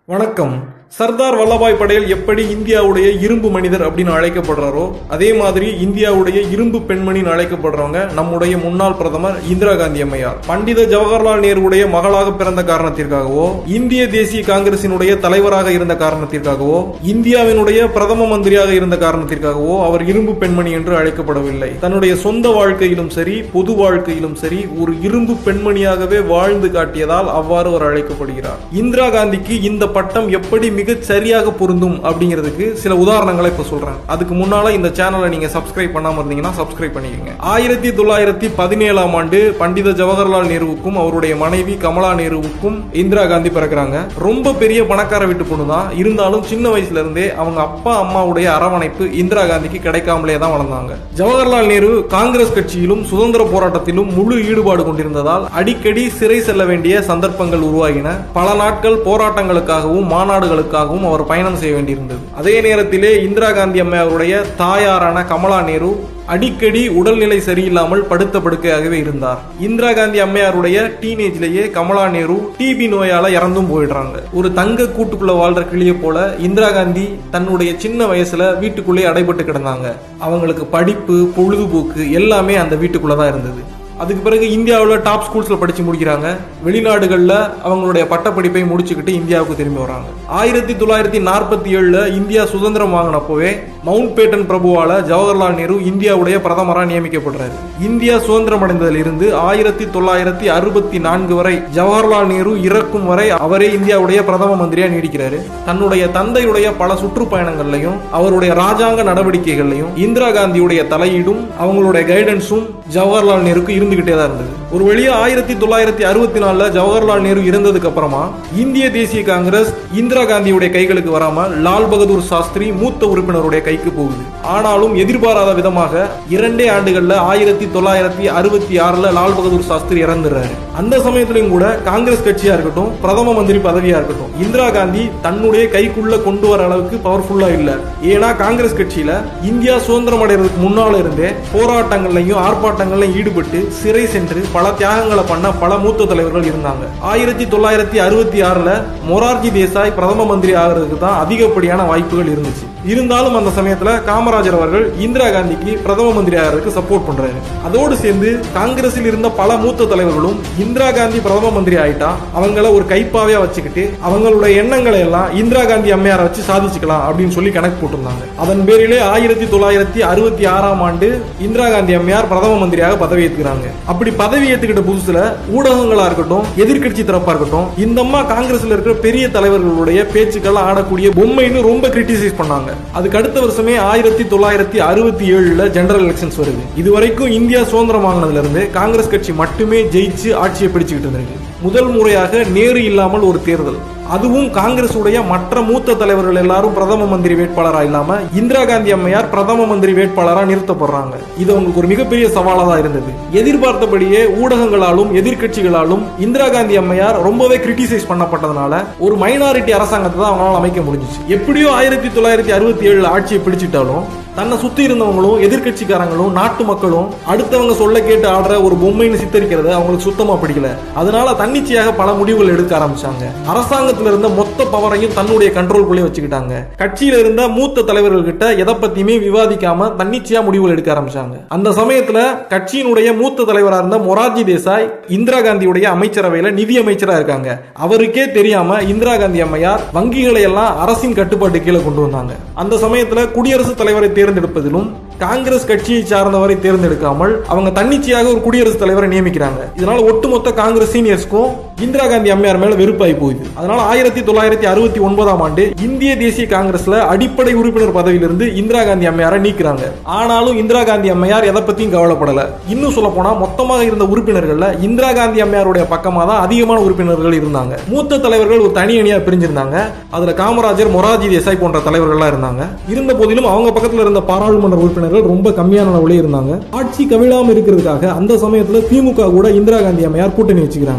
வணக்கம் சர்தார் வல்லபாய் படேல் எப்படி இந்தியாவுடைய இரும்பு மனிதர் அப்படின்னு அழைக்கப்படுறாரோ அதே மாதிரி இந்தியாவுடைய இரும்பு பெண்மணின்னு அழைக்கப்படுறவங்க நம்முடைய முன்னாள் பிரதமர் இந்திரா காந்தி அம்மையார் பண்டித ஜவஹர்லால் நேருடைய மகளாக பிறந்த காரணத்திற்காகவோ இந்திய தேசிய காங்கிரசினுடைய தலைவராக இருந்த காரணத்திற்காகவோ இந்தியாவினுடைய பிரதம மந்திரியாக இருந்த காரணத்திற்காகவோ அவர் இரும்பு பெண்மணி என்று அழைக்கப்படவில்லை தன்னுடைய சொந்த வாழ்க்கையிலும் சரி பொது வாழ்க்கையிலும் சரி ஒரு இரும்பு பெண்மணியாகவே வாழ்ந்து காட்டியதால் அவ்வாறு அவர் அழைக்கப்படுகிறார் இந்திரா காந்திக்கு இந்த பட்டம் எப்படி மிகச் சரியாக பொருந்தும் அப்படிங்கிறதுக்கு சில உதாரணங்களை இப்ப சொல்றேன் அதுக்கு முன்னால இந்த சேனலை நீங்க சப்ஸ்கிரைப் பண்ணாம இருந்தீங்கன்னா சப்ஸ்கிரைப் பண்ணிக்கங்க ஆயிரத்தி தொள்ளாயிரத்தி பதினேழாம் ஆண்டு பண்டித ஜவஹர்லால் நேருவுக்கும் அவருடைய மனைவி கமலா நேருவுக்கும் இந்திரா காந்தி பிறக்கிறாங்க ரொம்ப பெரிய பணக்கார வீட்டு பொண்ணு தான் இருந்தாலும் சின்ன வயசுல இருந்தே அவங்க அப்பா அம்மாவுடைய அரவணைப்பு இந்திரா காந்திக்கு கிடைக்காமலே தான் வளர்ந்தாங்க ஜவஹர்லால் நேரு காங்கிரஸ் கட்சியிலும் சுதந்திர போராட்டத்திலும் முழு ஈடுபாடு கொண்டிருந்ததால் அடிக்கடி சிறை செல்ல வேண்டிய சந்தர்ப்பங்கள் உருவாகின பல நாட்கள் போராட்டங்களுக்காகவும் மாநாடுகளுக்காகவும் அவர் பயணம் செய்ய வேண்டியிருந்தது அதே நேரத்திலே இந்திரா காந்தி அம்மையாருடைய தாயாரான கமலா நேரு அடிக்கடி உடல்நிலை சரியில்லாமல் படுத்த படுக்கையாகவே இருந்தார் இந்திரா காந்தி அம்மையாருடைய டீனேஜ்லயே கமலா நேரு டிபி நோயால இறந்தும் போயிடுறாங்க ஒரு தங்க கூட்டுக்குள்ள வாழ்ற கிளிய போல இந்திரா காந்தி தன்னுடைய சின்ன வயசுல வீட்டுக்குள்ளே அடைபட்டு கிடந்தாங்க அவங்களுக்கு படிப்பு பொழுதுபோக்கு எல்லாமே அந்த வீட்டுக்குள்ள தான் இருந்தது அதுக்கு பிறகு இந்தியாவில் டாப் ஸ்கூல்ஸ்ல படிச்சு முடிக்கிறாங்க வெளிநாடுகளில் அவங்களுடைய பட்டப்படிப்பை முடிச்சுக்கிட்டு இந்தியாவுக்கு திரும்பி வராங்க ஆயிரத்தி தொள்ளாயிரத்தி நாற்பத்தி ஏழுல இந்தியா சுதந்திரம் வாங்கினப்போவே மவுண்ட் பேட்டன் பிரபுவால ஜவஹர்லால் நேரு இந்தியாவுடைய பிரதமராக நியமிக்கப்படுறாரு இந்தியா சுதந்திரம் அடைந்ததில் இருந்து ஆயிரத்தி தொள்ளாயிரத்தி அறுபத்தி நான்கு வரை ஜவஹர்லால் நேரு இறக்கும் வரை அவரே இந்தியாவுடைய பிரதம மந்திரியா நீடிக்கிறாரு தன்னுடைய தந்தையுடைய பல சுற்றுப்பயணங்கள்லையும் அவருடைய ராஜாங்க நடவடிக்கைகள்லையும் இந்திரா காந்தியுடைய தலையீடும் அவங்களுடைய கைடன்ஸும் ஜவஹர்லால் நேருக்கு இருந்துகிட்டே தான் இருந்தது ஒரு வழியா ஆயிரத்தி தொள்ளாயிரத்தி அறுபத்தி நாலுல ஜவஹர்லால் நேரு இறந்ததுக்கு அப்புறமா இந்திய தேசிய காங்கிரஸ் இந்திரா காந்தியுடைய கைகளுக்கு வராம லால் பகதூர் சாஸ்திரி மூத்த உறுப்பினருடைய கைக்கு போகுது ஆனாலும் எதிர்பாராத விதமாக இரண்டே ஆண்டுகள்ல ஆயிரத்தி தொள்ளாயிரத்தி அறுபத்தி ஆறுல லால் பகதூர் சாஸ்திரி இறந்துடுறாரு அந்த சமயத்திலும் கூட காங்கிரஸ் கட்சியா இருக்கட்டும் பிரதம மந்திரி பதவியா இருக்கட்டும் இந்திரா காந்தி தன்னுடைய கைக்குள்ள கொண்டு வர அளவுக்கு பவர்ஃபுல்லா இல்ல ஏன்னா காங்கிரஸ் கட்சியில இந்தியா சுதந்திரம் அடைறதுக்கு முன்னால இருந்தே போராட்டங்கள்லையும் ஆர்ப்பாட்டங்கள்லையும் ஈடுபட்டு சிறை சென்று பல தியாகங்களை பண்ண பல மூத்த தலைவர்கள் இருந்தாங்க ஆயிரத்தி தொள்ளாயிரத்தி அறுபத்தி ஆறுல மொரார்ஜி தேசாய் பிரதம மந்திரி ஆகிறதுக்கு தான் அதிகப்படியான வாய்ப்புகள் இருந்துச்சு இருந்தாலும் அந்த சமயத்துல காமராஜர் அவர்கள் இந்திரா காந்திக்கு பிரதம மந்திரி ஆகிறதுக்கு சப்போர்ட் பண்றாரு அதோடு சேர்ந்து காங்கிரஸில் இருந்த பல மூத்த தலைவர்களும் இந்திரா காந்தி பிரதம மந்திரி ஆயிட்டா அவங்கள ஒரு கைப்பாவையா வச்சுக்கிட்டு அவங்களுடைய எண்ணங்களை எல்லாம் இந்திரா காந்தி அம்மையாரை வச்சு சாதிச்சுக்கலாம் அப்படின்னு சொல்லி கணக்கு போட்டிருந்தாங்க அதன் பேரிலே ஆயிரத்தி தொள்ளாயிரத்தி அறுபத்தி ஆறாம் ஆண்டு இந்திரா காந்தி அம்மையார் பிரதம மந்திரியாக பதவி ஏற்றுக்கிறாங்க அப்படி பதவி ஏத்துக்கிட்ட புதுசுல ஊடகங்களா இருக்கட்டும் எதிர்க்கட்சி தரப்பா இருக்கட்டும் இந்த அம்மா காங்கிரஸ்ல இருக்கிற பெரிய தலைவர்களுடைய பேச்சுக்கள் ஆடக்கூடிய பொம்மைன்னு ரொம்ப கிரிட்டிசைஸ் பண்ணாங்க அதுக்கு அடுத்த வருஷமே ஆயிரத்தி தொள்ளாயிரத்தி அறுபத்தி ஏழுல ஜெனரல் எலெக்ஷன்ஸ் வருது இதுவரைக்கும் இந்தியா சுதந்திரம் வாங்கினதுல இருந்து காங்கிரஸ் கட்சி மட்டுமே ஜெயிச்சு ஆட்சியை பிடிச்சுக்கிட்டு இருந்திருக்கு முதல் முறையாக நேரு இல்லாமல் ஒரு தேர்தல் அதுவும் காங்கிரஸ் உடைய மற்ற மூத்த தலைவர்கள் எல்லாரும் பிரதம மந்திரி வேட்பாளரா இல்லாம இந்திரா காந்தி அம்மையார் பிரதம மந்திரி வேட்பாளரா நிறுத்தப்படுறாங்க இது அவங்களுக்கு ஒரு மிகப்பெரிய சவாலா தான் இருந்தது எதிர்பார்த்தபடியே ஊடகங்களாலும் எதிர்க்கட்சிகளாலும் இந்திரா காந்தி அம்மையார் ரொம்பவே கிரிட்டிசைஸ் பண்ணப்பட்டதுனால ஒரு மைனாரிட்டி அரசாங்கத்தை தான் அவங்களால அமைக்க முடிஞ்சிச்சு எப்படியோ ஆயிரத்தி தொள்ளாயிரத்தி அறுபத்தி ஏழுல ஆட்சியை பிடிச்சிட்டாலும் தன்னை சுத்தி இருந்தவங்களும் எதிர்க்கட்சிக்காரங்களும் நாட்டு மக்களும் அடுத்தவங்க சொல்ல கேட்டு ஆடுற ஒரு பொம்மைன்னு சித்தரிக்கிறத அவங்களுக்கு சுத்தமா பிடிக்கல அதனால தன்னிச்சையாக பல முடிவுகள் எடுக்க ஆரம்பிச்சாங்க அரசாங்கத்துல இருந்த மொத்த பவரையும் தன்னுடைய கண்ட்ரோல்குள்ளே வச்சுக்கிட்டாங்க கட்சியில இருந்த மூத்த தலைவர்கள் கிட்ட எதை பத்தியுமே விவாதிக்காம தன்னிச்சையா முடிவுகள் எடுக்க ஆரம்பிச்சாங்க அந்த சமயத்துல கட்சியினுடைய மூத்த தலைவரா இருந்த மொரார்ஜி தேசாய் இந்திரா காந்தியுடைய அமைச்சரவையில நிதி அமைச்சரா இருக்காங்க அவருக்கே தெரியாம இந்திரா காந்தி அம்மையார் வங்கிகளை எல்லாம் அரசின் கட்டுப்பாட்டு கீழே கொண்டு வந்தாங்க அந்த சமயத்துல குடியரசுத் தலைவரை தேர்ந்தெடுப்பதிலும் காங்கிரஸ் கட்சியை சார்ந்தவரை தேர்ந்தெடுக்காமல் அவங்க தன்னிச்சையாக ஒரு குடியரசுத் தலைவரை நியமிக்கிறாங்க இதனால ஒட்டுமொத்த காங்கிரஸ் சீனியர்ஸ்க்கும் இந்திரா காந்தி அம்மையார் மேல வெறுப்பாகி போகுது அதனால ஆயிரத்தி தொள்ளாயிரத்தி அறுபத்தி ஒன்பதாம் ஆண்டு இந்திய தேசிய காங்கிரஸ்ல அடிப்படை உறுப்பினர் பதவியிலிருந்து இந்திரா காந்தி அம்மையாரை நீக்கிறாங்க ஆனாலும் இந்திரா காந்தி அம்மையார் எதை பத்தியும் கவலைப்படல இன்னும் சொல்ல போனா மொத்தமாக இருந்த உறுப்பினர்கள்ல இந்திரா காந்தி அம்மையாருடைய பக்கமா தான் அதிகமான உறுப்பினர்கள் இருந்தாங்க மூத்த தலைவர்கள் ஒரு தனி அணியா பிரிஞ்சிருந்தாங்க அதுல காமராஜர் மொராஜி தேசாய் போன்ற தலைவர்கள்லாம் இருந்தாங்க இருந்த போதிலும் அவங்க பக்கத்துல இருந்த பாராளுமன்ற உறுப்பினர்கள் ரொம்ப கம்மியான அளவுல இருந்தாங்க ஆட்சி கவிழாம இருக்கிறதுக்காக அந்த சமயத்துல திமுக கூட இந்திரா காந்தி அம்மையார் கூட்டணி வச்சுக்கிறாங்க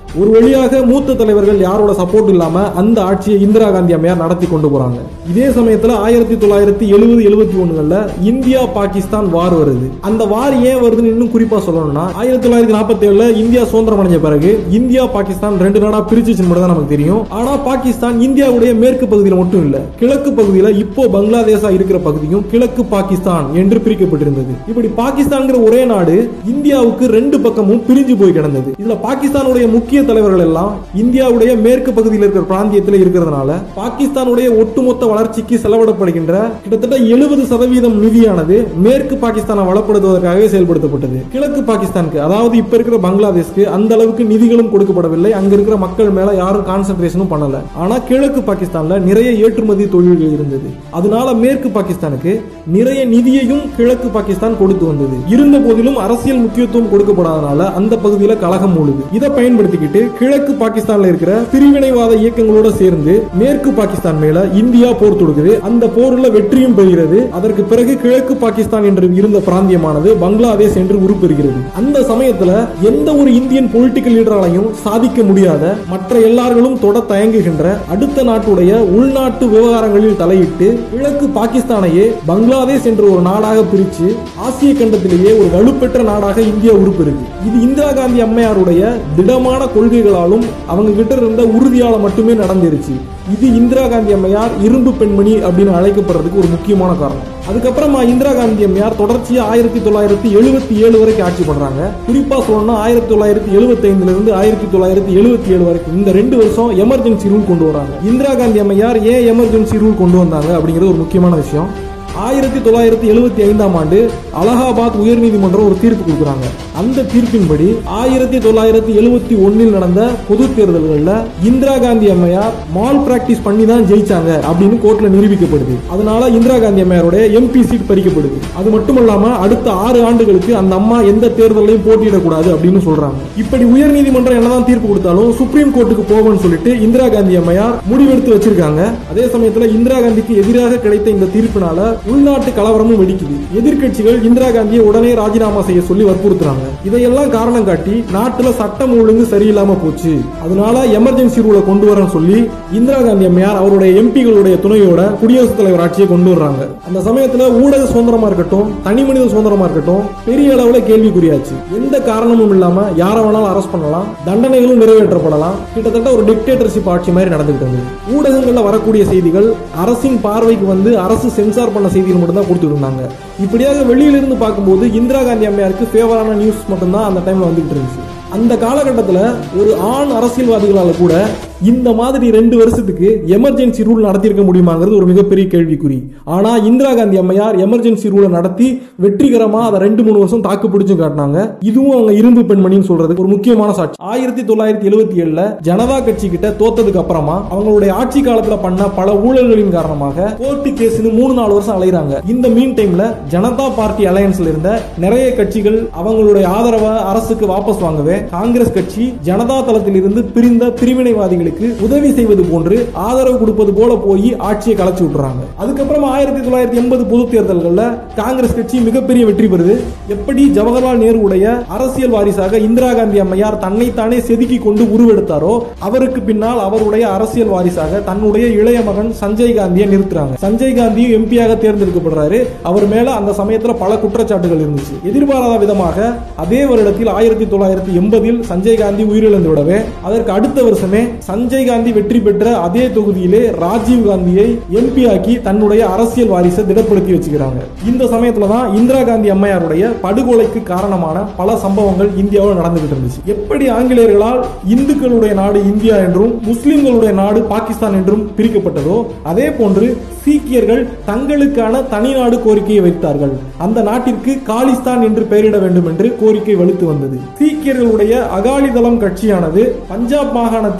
ஒரு வழியாக மூத்த தலைவர்கள் யாரோட சப்போர்ட் இல்லாம அந்த ஆட்சியை இந்திரா காந்தி அம்மையார் நடத்தி கொண்டு போறாங்க இதே சமயத்துல ஆயிரத்தி தொள்ளாயிரத்தி எழுபது எழுபத்தி ஒண்ணுகள்ல இந்தியா பாகிஸ்தான் வார் வருது அந்த வார் ஏன் வருதுன்னு இன்னும் குறிப்பா சொல்லணும்னா ஆயிரத்தி தொள்ளாயிரத்தி நாற்பத்தி ஏழுல இந்தியா சுதந்திரம் அடைஞ்ச பிறகு இந்தியா பாகிஸ்தான் ரெண்டு நாடா பிரிச்சுச்சுன்னு மட்டும் தான் நமக்கு தெரியும் ஆனா பாகிஸ்தான் இந்தியாவுடைய மேற்கு பகுதியில் மட்டும் இல்ல கிழக்கு பகுதியில இப்போ பங்களாதேஷா இருக்கிற பகுதியும் கிழக்கு பாகிஸ்தான் என்று பிரிக்கப்பட்டிருந்தது இப்படி பாகிஸ்தான்ங்கிற ஒரே நாடு இந்தியாவுக்கு ரெண்டு பக்கமும் பிரிஞ்சு போய் கிடந்தது இதுல பாகிஸ்தானுடைய முக்கிய தலைவர்கள் எல்லாம் இந்தியாவுடைய மேற்கு பகுதியில் இருக்கிற பிராந்தியத்தில் இருக்கிறதுனால பாகிஸ்தானுடைய ஒட்டுமொத்த வளர்ச்சிக்கு செலவிடப்படுகின்ற கிட்டத்தட்ட எழுபது சதவீதம் நிதியானது மேற்கு பாகிஸ்தானை வளப்படுத்துவதற்காகவே செயல்படுத்தப்பட்டது கிழக்கு பாகிஸ்தானுக்கு அதாவது இப்ப இருக்கிற பங்களாதேஷ்க்கு அந்த அளவுக்கு நிதிகளும் கொடுக்கப்படவில்லை அங்க இருக்கிற மக்கள் மேல யாரும் கான்சென்ட்ரேஷனும் பண்ணல ஆனா கிழக்கு பாகிஸ்தான்ல நிறைய ஏற்றுமதி தொழில்கள் இருந்தது அதனால மேற்கு பாகிஸ்தானுக்கு நிறைய நிதியையும் கிழக்கு பாகிஸ்தான் கொடுத்து வந்தது இருந்த போதிலும் அரசியல் முக்கியத்துவம் கொடுக்கப்படாதனால அந்த பகுதியில கலகம் மூழுது இதை பயன்படுத்திக்கிட்டு கிழக்கு பாகிஸ்தான்ல இருக்கிற பிரிவினைவாத இயக்கங்களோட சேர்ந்து மேற்கு பாகிஸ்தான் மேல இந்தியா போர் தொடுக்குது அந்த போர்ல வெற்றியும் பெறுகிறது அதற்கு பிறகு கிழக்கு பாகிஸ்தான் என்று இருந்த பிராந்தியமானது பங்களாதேஷ் என்று உருப்பெறுகிறது அந்த சமயத்துல எந்த ஒரு இந்தியன் பொலிட்டிக்கல் லீடராலையும் சாதிக்க முடியாத மற்ற எல்லார்களும் தொட தயங்குகின்ற அடுத்த நாட்டுடைய உள்நாட்டு விவகாரங்களில் தலையிட்டு கிழக்கு பாகிஸ்தானையே பங்களாதேஷ் என்ற ஒரு நாடாக பிரிச்சு ஆசிய கண்டத்திலேயே ஒரு வலுப்பெற்ற நாடாக இந்தியா உருப்பெறுது இது இந்திரா காந்தி அம்மையாருடைய திடமான கொள்கைகளாலும் அவங்க கிட்ட இருந்த உறுதியால மட்டுமே நடந்துருச்சு இது இந்திரா காந்தி அம்மையார் இரும்பு பெண்மணி அப்படின்னு அழைக்கப்படுறதுக்கு ஒரு முக்கியமான காரணம் அதுக்கப்புறமா இந்திரா காந்தி அம்மையார் தொடர்ச்சியா ஆயிரத்தி தொள்ளாயிரத்தி எழுபத்தி ஏழு வரைக்கும் ஆட்சி பண்றாங்க குறிப்பா சொல்லணும்னா ஆயிரத்தி தொள்ளாயிரத்தி எழுபத்தி ஐந்துல இருந்து ஆயிரத்தி தொள்ளாயிரத்தி எழுபத்தி ஏழு வரைக்கும் இந்த ரெண்டு வருஷம் எமர்ஜென்சி ரூல் கொண்டு வராங்க இந்திரா காந்தி அம்மையார் ஏன் எமர்ஜென்சி ரூல் கொண்டு வந்தாங்க அப்படிங்கிறது ஒரு முக்கியமான விஷயம் ஆயிரத்தி தொள்ளாயிரத்தி எழுபத்தி ஐந்தாம் ஆண்டு அலகாபாத் உயர்நீதிமன்றம் ஒரு தீர்ப்பு கொடுக்குறாங்க அந்த தீர்ப்பின்படி ஆயிரத்தி தொள்ளாயிரத்தி எழுபத்தி ஒன்னில் நடந்த பொது தேர்தல்களில் இந்திரா காந்தி அம்மையார் மால் பிராக்டிஸ் பண்ணி தான் ஜெயிச்சாங்க அப்படின்னு கோர்ட்ல நிரூபிக்கப்படுது அதனால இந்திரா காந்தி அம்மையாருடைய எம்பி சீட் பறிக்கப்படுது அது மட்டும் இல்லாம அடுத்த ஆறு ஆண்டுகளுக்கு அந்த அம்மா எந்த தேர்தலையும் போட்டியிடக்கூடாது அப்படின்னு சொல்றாங்க இப்படி உயர்நீதிமன்றம் என்னதான் தீர்ப்பு கொடுத்தாலும் சுப்ரீம் கோர்ட்டுக்கு போவோம்னு சொல்லிட்டு இந்திரா காந்தி அம்மையார் முடிவெடுத்து வச்சிருக்காங்க அதே சமயத்துல இந்திரா காந்திக்கு எதிராக கிடைத்த இந்த தீர்ப்பினால உள்நாட்டு கலவரமும் வெடிக்குது எதிர்க்கட்சிகள் இந்திரா காந்தியை உடனே ராஜினாமா செய்ய சொல்லி வற்புறுத்துறாங்க இதையெல்லாம் காரணம் காட்டி நாட்டுல சட்டம் ஒழுங்கு சரியில்லாம போச்சு அதனால எமர்ஜென்சி ரூலை கொண்டு வரேன்னு சொல்லி இந்திரா காந்தி அம்மையார் அவருடைய எம்பிகளுடைய துணையோட குடியரசுத் தலைவர் ஆட்சியை கொண்டு வர்றாங்க அந்த சமயத்துல ஊடக சுதந்திரமா இருக்கட்டும் தனி மனித சுதந்திரமா இருக்கட்டும் பெரிய அளவுல கேள்விக்குறியாச்சு எந்த காரணமும் இல்லாம யாரை வேணாலும் அரெஸ்ட் பண்ணலாம் தண்டனைகளும் நிறைவேற்றப்படலாம் கிட்டத்தட்ட ஒரு டிக்டேட்டர்ஷிப் ஆட்சி மாதிரி நடந்துகிட்டு இருந்தது ஊடகங்கள்ல வரக்கூடிய செய்திகள் அரசின் பார்வைக்கு வந்து அரசு சென்சார் பண்ண செய்திகள் மட்டும் தான் கொடுத்துட்டு இருந்தாங்க இப்படியாக வெளியிலிருந்து பார்க்கும்போது இந்திரா காந்தி அம்மையாருக்கு ஃபேவரான நியூஸ் மட்டும்தான் அந்த டைம்ல வந்துகிட்டு இருந்துச்சு அந்த காலகட்டத்தில் ஒரு ஆண் அரசியல்வாதிகளால கூட இந்த மாதிரி ரெண்டு வருஷத்துக்கு எமர்ஜென்சி ரூல் நடத்தியிருக்க முடியுமாங்கிறது ஒரு மிகப்பெரிய கேள்விக்குறி ஆனா இந்திரா காந்தி அம்மையார் எமர்ஜென்சி ரூலை நடத்தி வெற்றிகரமா அதை ரெண்டு மூணு வருஷம் தாக்கு பிடிச்சும் காட்டினாங்க இதுவும் அவங்க இரும்பு பெண்மணின்னு சொல்றதுக்கு ஒரு முக்கியமான சாட்சி ஆயிரத்தி தொள்ளாயிரத்தி எழுபத்தி ஏழுல ஜனதா கட்சி கிட்ட தோத்ததுக்கு அப்புறமா அவங்களுடைய ஆட்சி காலத்துல பண்ண பல ஊழல்களின் காரணமாக கோர்ட்டு கேஸ்னு மூணு நாலு வருஷம் அலைகிறாங்க இந்த மீன் டைம்ல ஜனதா பார்ட்டி அலையன்ஸ்ல இருந்த நிறைய கட்சிகள் அவங்களுடைய ஆதரவை அரசுக்கு வாபஸ் வாங்கவே காங்கிரஸ் கட்சி ஜனதா தளத்தில் இருந்து பிரிந்த பிரிவினைவாதிகளுக்கு உதவி செய்வது போன்று ஆதரவு கொடுப்பது போல போய் ஆட்சியை கலைச்சு விட்டுறாங்க அதுக்கப்புறம் ஆயிரத்தி தொள்ளாயிரத்தி எண்பது பொது தேர்தல்கள்ல காங்கிரஸ் கட்சி மிகப்பெரிய வெற்றி பெறுது எப்படி ஜவஹர்லால் நேருடைய அரசியல் வாரிசாக இந்திரா காந்தி அம்மையார் தன்னைத்தானே செதுக்கி கொண்டு உருவெடுத்தாரோ அவருக்கு பின்னால் அவருடைய அரசியல் வாரிசாக தன்னுடைய இளைய மகன் சஞ்சய் காந்தியை நிறுத்துறாங்க சஞ்சய் காந்தியும் எம்பியாக தேர்ந்தெடுக்கப்படுறாரு அவர் மேல அந்த சமயத்துல பல குற்றச்சாட்டுகள் இருந்துச்சு எதிர்பாராத விதமாக அதே வருடத்தில் ஆயிரத்தி தொள்ளாயிரத்தி எண்பதில் சஞ்சய் காந்தி உயிரிழந்து விடவே அதற்கு அடுத்த வருஷமே சஞ்சய் காந்தி வெற்றி பெற்ற அதே தொகுதியிலே ராஜீவ் காந்தியை எம்பி ஆக்கி தன்னுடைய அரசியல் வாரிசை திடப்படுத்தி வச்சுக்கிறாங்க இந்த சமயத்துல தான் இந்திரா காந்தி அம்மையாருடைய படுகொலைக்கு காரணமான பல சம்பவங்கள் இந்தியாவில் நடந்துகிட்டு இருந்துச்சு எப்படி ஆங்கிலேயர்களால் இந்துக்களுடைய நாடு இந்தியா என்றும் முஸ்லிம்களுடைய நாடு பாகிஸ்தான் என்றும் பிரிக்கப்பட்டதோ அதே போன்று சீக்கியர்கள் தங்களுக்கான தனிநாடு கோரிக்கையை வைத்தார்கள் அந்த நாட்டிற்கு காலிஸ்தான் என்று பெயரிட வேண்டும் என்று கோரிக்கை வலுத்து வந்தது சீக்கியர்களுடைய அகாலிதளம் கட்சியானது பஞ்சாப் மாகாணத்திலே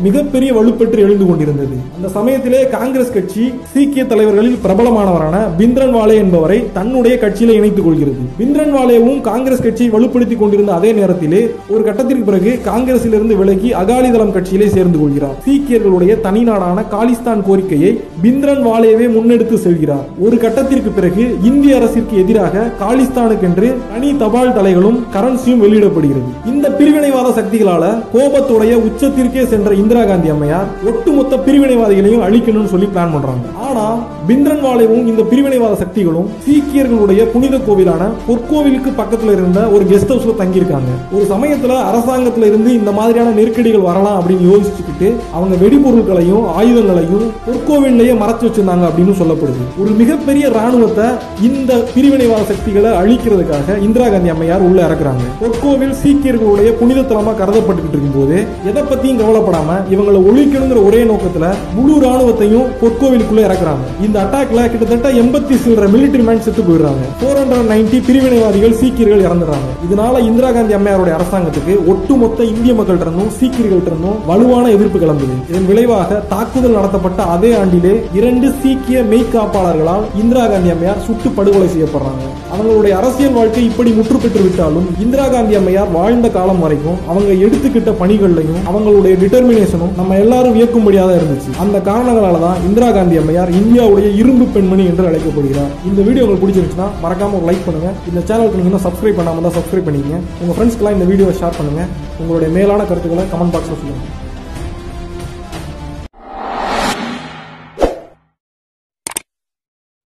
மிகப்பெரிய வலுப்பெற்று எழுந்து கொண்டிருந்தது அந்த சமயத்திலே காங்கிரஸ் கட்சி சீக்கிய தலைவர்களில் பிரபலமானவரான பிந்திரன் வாலே என்பவரை தன்னுடைய கட்சியில இணைத்துக் கொள்கிறது பிந்திரன் வாலேவும் காங்கிரஸ் கட்சியை வலுப்படுத்திக் கொண்டிருந்த அதே நேரத்திலே ஒரு கட்டத்திற்கு பிறகு காங்கிரசிலிருந்து விலகி அகாலிதளம் கட்சியிலே சேர்ந்து கொள்கிறார் சீக்கியர்களுடைய தனிநாடான காலிஸ்தான் கோரிக்கையை பிந்திரன் வாலேவே முன்னெடுத்து செல்கிறார் ஒரு கட்டத்திற்கு பிறகு இந்திய அரசிற்கு எதிராக காலிஸ்தானுக்கென்று தனி தபால் தலைகளும் கரன்சியும் வெளியிடப்படுகிறது இந்த பிரிவினைவாத சக்திகளால கோபத்துடைய உச்சத்திற்கே சென்ற இந்திரா காந்தி அம்மையார் ஒட்டுமொத்த பிரிவினைவாதிகளையும் அழிக்கணும்னு சொல்லி பிளான் பண்றாங்க ஆனா பிந்திரன் வாலேவும் இந்த பிரிவினைவாத சக்திகளும் சீக்கியர்களுடைய புனித கோவிலான பொற்கோவிலுக்கு பக்கத்துல இருந்த ஒரு கெஸ்ட் ஹவுஸ்ல தங்கியிருக்காங்க ஒரு சமயத்துல அரசாங்கத்துல இருந்து இந்த மாதிரியான நெருக்கடிகள் வரலாம் அப்படின்னு யோசிச்சுக்கிட்டு அவங்க வெடிபொருட்களையும் ஆயுதங்களையும் பொற்கோவிலேயே மறைச்சு வச்சிருந்தாங்க அப்படின்னு சொல்லப்படுது ஒரு மிகப்பெரிய ராணுவத்தை இந்த பிரிவினைவாத சக்திகளை அழிக்கிறதுக்காக இந்திரா காந்தி அம்மையார் உள்ள இறக்குறாங்க பொற்கோவில் சீக்கியர்களுடைய புனித தலமா கருதப்பட்டுக்கிட்டு இருக்கும்போது எதை பத்தியும் கவலைப்படாம இவங்களை ஒழிக்கணுங்கிற ஒரே நோக்கத்துல முழு ராணுவத்தையும் பொற்கோவிலுக்குள்ள இறக்குறாங்க இந்த அட்டாக்ல கிட்டத்தட்ட எண்பத்தி சில்லற மிலிட்டரி மேன் செத்து போயிடுறாங்க போர் ஹண்ட்ரட் நைன்டி பிரிவினைவாதிகள் சீக்கியர்கள் இறந்துடுறாங்க இதனால இந்திரா காந்தி அம்மையாருடைய அரசாங்கத்துக்கு ஒட்டுமொத்த இந்திய மக்கள்கிட்ட இருந்தும் சீக்கியர்கள்ட்ட இருந்தும் வலுவான எதிர்ப்பு கிளம்புது இதன் விளைவாக தாக்குதல் நடத்தப்பட்ட அதே ஆண்டிலே இரண்டு சீக்கிய மெய்காப்பாளர்களால் இந்திரா காந்தி அம்மையார் சுட்டு படுகொலை செய்யப்படுறாங்க அவங்களுடைய அரசியல் வாழ்க்கை இப்படி முற்று பெற்று விட்டாலும் இந்திரா காந்தி அம்மையார் வாழ்ந்த காலம் வரைக்கும் அவங்க எடுத்துக்கிட்ட பணிகள்லையும் அவங்களுடைய டிட்டர்மினேஷனும் நம்ம எல்லாரும் வியக்கும்படியாக தான் இருந்துச்சு அந்த காரணங்களால தான் இந்திரா காந்தி அம்மையார் இந்தியாவுடைய இரும்பு பெண்மணி என்று அழைக்கப்படுகிறார் இந்த வீடியோ உங்களுக்கு பிடிச்சிருந்துச்சுன்னா மறக்காம ஒரு லைக் பண்ணுங்க இந்த சேனலுக்கு நீங்க இன்னும் சப்ஸ்கிரைப் பண்ணாம தான் சப்ஸ்கிரைப் பண்ணிக்கங்க உங்க ஃப்ரெண்ட்ஸ்க்கெல்லாம் இந்த வீடியோவை ஷேர் பண்ணுங்க உங்களுடைய மேலான கருத்துக்களை கமெண்ட் பாக்ஸ்ல சொல்லுங்க